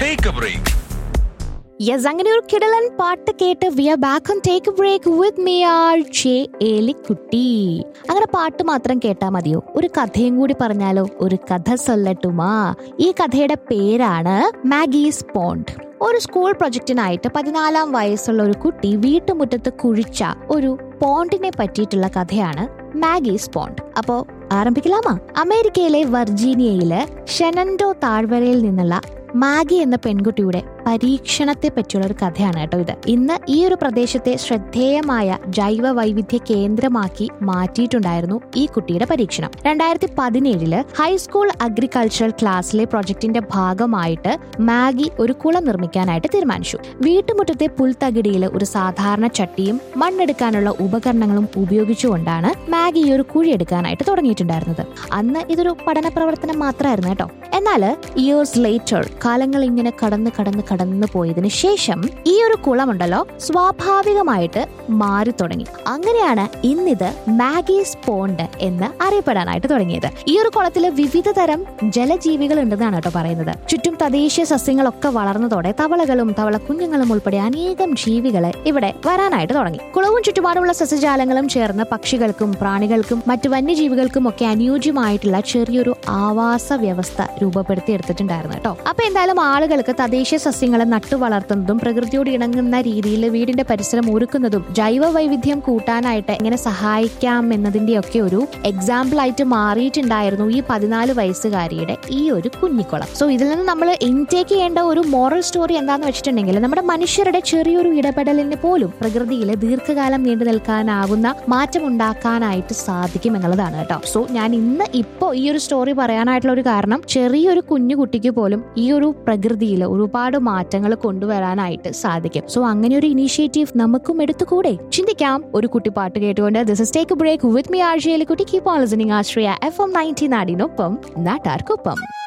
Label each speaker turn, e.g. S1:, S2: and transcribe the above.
S1: take A break
S2: yes അങ്ങനെ ഒരു കിടലൻ പാട്ട് കേട്ട് we are back on take break with me R J Elikkutty അങ്ങനെ പാട്ട് മാത്രം കേട്ടാ മതിയോ ഒരു കഥയും കൂടി പറഞ്ഞാലോ ഒരു കഥ സൊല്ലട്ടുമാ ഈ കഥയുടെ പേരാണ് മാഗീസ് പോണ്ട് ഒരു സ്കൂൾ പ്രൊജക്ടിനായിട്ട് പതിനാലാം വയസ്സുള്ള ഒരു കുട്ടി വീട്ടുമുറ്റത്ത് കുഴിച്ച ഒരു പോണ്ടിനെ പറ്റിയിട്ടുള്ള കഥയാണ് മാഗീസ് പോണ്ട് അപ്പോ ആരംഭിക്കലാമാ അമേരിക്കയിലെ വെർജീനിയയിലെ ഷെനൻഡോ താഴ്വരയിൽ നിന്നുള്ള മാഗി എന്ന പെൺകുട്ടിയുടെ പരീക്ഷണത്തെ പറ്റിയുള്ള ഒരു കഥയാണ് കേട്ടോ ഇത് ഇന്ന് ഈ ഒരു പ്രദേശത്തെ ശ്രദ്ധേയമായ ജൈവ വൈവിധ്യ കേന്ദ്രമാക്കി മാറ്റിയിട്ടുണ്ടായിരുന്നു ഈ കുട്ടിയുടെ പരീക്ഷണം രണ്ടായിരത്തി പതിനേഴില് ഹൈസ്കൂൾ അഗ്രികൾച്ചറൽ ക്ലാസ്സിലെ പ്രൊജക്ടിന്റെ ഭാഗമായിട്ട് മാഗി ഒരു കുളം നിർമ്മിക്കാനായിട്ട് തീരുമാനിച്ചു വീട്ടുമുറ്റത്തെ പുൽത്തകിടിയിൽ ഒരു സാധാരണ ചട്ടിയും മണ്ണെടുക്കാനുള്ള ഉപകരണങ്ങളും ഉപയോഗിച്ചുകൊണ്ടാണ് മാഗി ഈ ഒരു കുഴി എടുക്കാനായിട്ട് തുടങ്ങിയിട്ടുണ്ടായിരുന്നത് അന്ന് ഇതൊരു പഠന പ്രവർത്തനം മാത്രമായിരുന്നു കേട്ടോ എന്നാൽ ഇയേഴ്സ് ലേറ്റർ കാലങ്ങൾ ഇങ്ങനെ കടന്ന് കടന്ന് കടന്നു പോയതിനു ശേഷം ഈ ഒരു കുളമുണ്ടല്ലോ സ്വാഭാവികമായിട്ട് മാറി തുടങ്ങി അങ്ങനെയാണ് ഇന്നിത് മാഗീസ് പോണ്ട് എന്ന് അറിയപ്പെടാനായിട്ട് തുടങ്ങിയത് ഈ ഒരു കുളത്തിൽ വിവിധ തരം ജലജീവികൾ ഉണ്ടെന്നാണ് കേട്ടോ പറയുന്നത് ചുറ്റും തദ്ദേശീയ സസ്യങ്ങളൊക്കെ വളർന്നതോടെ തവളകളും തവള കുഞ്ഞുങ്ങളും ഉൾപ്പെടെ അനേകം ജീവികളെ ഇവിടെ വരാനായിട്ട് തുടങ്ങി കുളവും ചുറ്റുപാടുമുള്ള സസ്യജാലങ്ങളും ചേർന്ന് പക്ഷികൾക്കും പ്രാണികൾക്കും മറ്റു വന്യജീവികൾക്കും ഒക്കെ അനുയോജ്യമായിട്ടുള്ള ചെറിയൊരു ആവാസ വ്യവസ്ഥ രൂപപ്പെടുത്തി എടുത്തിട്ടുണ്ടായിരുന്നു കേട്ടോ അപ്പൊ എന്തായാലും ആളുകൾക്ക് തദ്ദേശീയ സസ്യങ്ങളെ നട്ടു വളർത്തുന്നതും പ്രകൃതിയോട് ഇണങ്ങുന്ന രീതിയിൽ വീടിന്റെ പരിസരം ഒരുക്കുന്നതും ജൈവ വൈവിധ്യം കൂട്ടാനായിട്ട് എങ്ങനെ സഹായിക്കാം എന്നതിന്റെയൊക്കെ ഒരു എക്സാമ്പിൾ ആയിട്ട് മാറിയിട്ടുണ്ടായിരുന്നു ഈ പതിനാല് വയസ്സുകാരിയുടെ ഈ ഒരു കുഞ്ഞിക്കുളം സോ ഇതിൽ നിന്ന് നമ്മൾ ഇൻടേക്ക് ചെയ്യേണ്ട ഒരു മോറൽ സ്റ്റോറി എന്താന്ന് വെച്ചിട്ടുണ്ടെങ്കിൽ നമ്മുടെ മനുഷ്യരുടെ ചെറിയൊരു ഇടപെടലിന് പോലും പ്രകൃതിയിൽ ദീർഘകാലം നീണ്ടു നിൽക്കാനാവുന്ന മാറ്റം ഉണ്ടാക്കാനായിട്ട് സാധിക്കും എന്നുള്ളതാണ് കേട്ടോ സോ ഞാൻ ഇന്ന് ഇപ്പോ ഈ ഒരു സ്റ്റോറി പറയാനായിട്ടുള്ള ഒരു കാരണം ചെറിയൊരു കുഞ്ഞു കുട്ടിക്ക് പോലും ഈ ഒരു പ്രകൃതിയിൽ ഒരുപാട് മാറ്റങ്ങൾ കൊണ്ടുവരാനായിട്ട് സാധിക്കും സോ അങ്ങനെ ഒരു ഇനീഷ്യേറ്റീവ് നമുക്കും എടുത്തുകൂടെ ചിന്തിക്കാം ഒരു കുട്ടി പാട്ട് കേട്ടുകൊണ്ട് this is take break with me R കുട്ടി keep on listening Ashraya F M nineteen നാടിനൊപ്പം നാട്ടാർക്കൊപ്പം